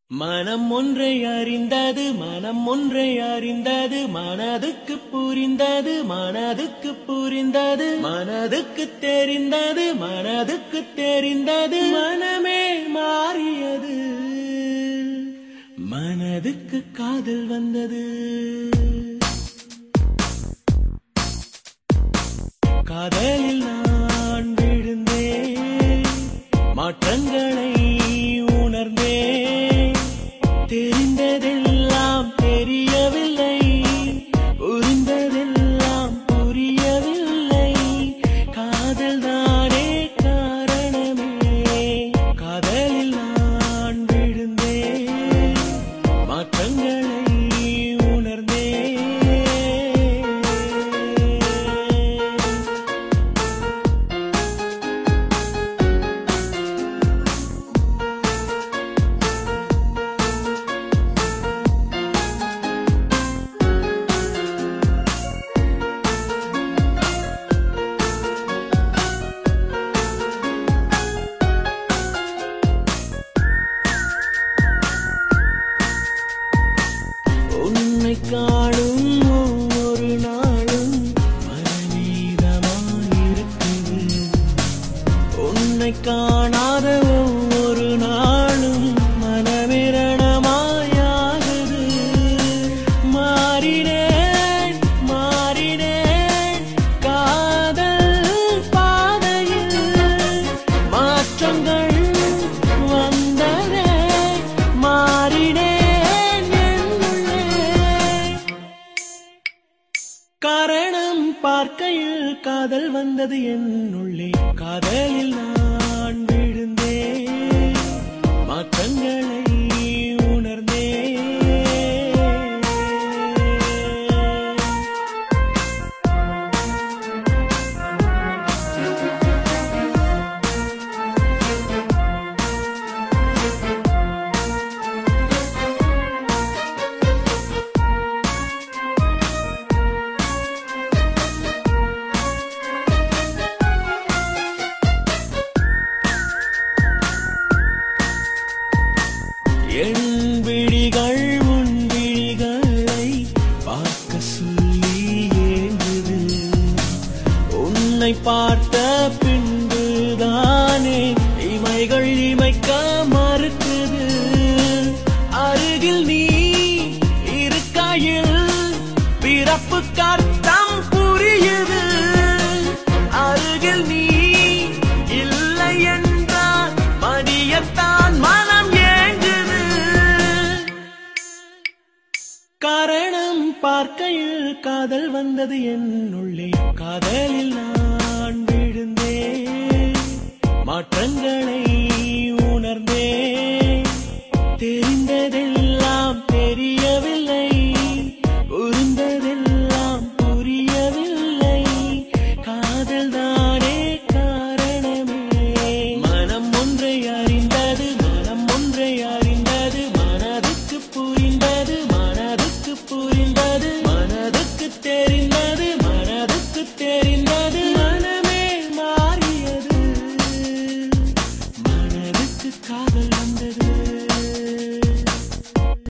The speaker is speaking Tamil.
மனம் ஒன்றை அறிந்தது மனம் ஒன்றை அறிந்தது மனதுக்கு புரிந்தது மனதுக்கு புரிந்தது மனதுக்கு தெரிந்தது மனதுக்கு தெரிந்தது மனமே மாறியது மனதுக்கு காதல் வந்தது காதலில் நான் விழுந்தேன் மாற்றங்களை உணர்ந்தேன் தெரிந்ததெல்லாம் தெரியவில்லை புரிந்ததெல்லாம் புரியவில்லை காதல் தானே காரணமே காதலில் நான் விழுந்தேன் மாற்றங்களை உணர்ந்தேன் உன்னை காணும் ஒவ்வொரு நாளும் மனநீதமாயிருக்குது உன்னை காணாத ஒவ்வொரு நாளும் மனமிரணமாயாகுது மாறினேன் மாறினேன் காதல் பாதையில் மாற்றங்கள் வந்ததே மாறினேன் என்னுள்ளே காரணம் பார்க்கையில் காதல் வந்தது என்னுள்ளே காதலில் நான் விழுந்தேன் மாற்றங்களை உணர்ந்தேன் என் விழிகள் உன் விழிகளை பார்க்க சொல்லி ஏங்குது உன்னை பார்த்த பின்புதானே இமைகள் இமைக்க மறுக்குது அருகில் நீ இருக்கையில் பிறப்பு கர்த்தம் புரியுது அருகில் நீ இல்லை என்றால் மதியத்தான் மனம் ஏங்குது காரணம் பார்க்கையில் காதல் வந்தது என்னுள்ளே காதலில் நான் விழுந்தேன் மாற்றங்களை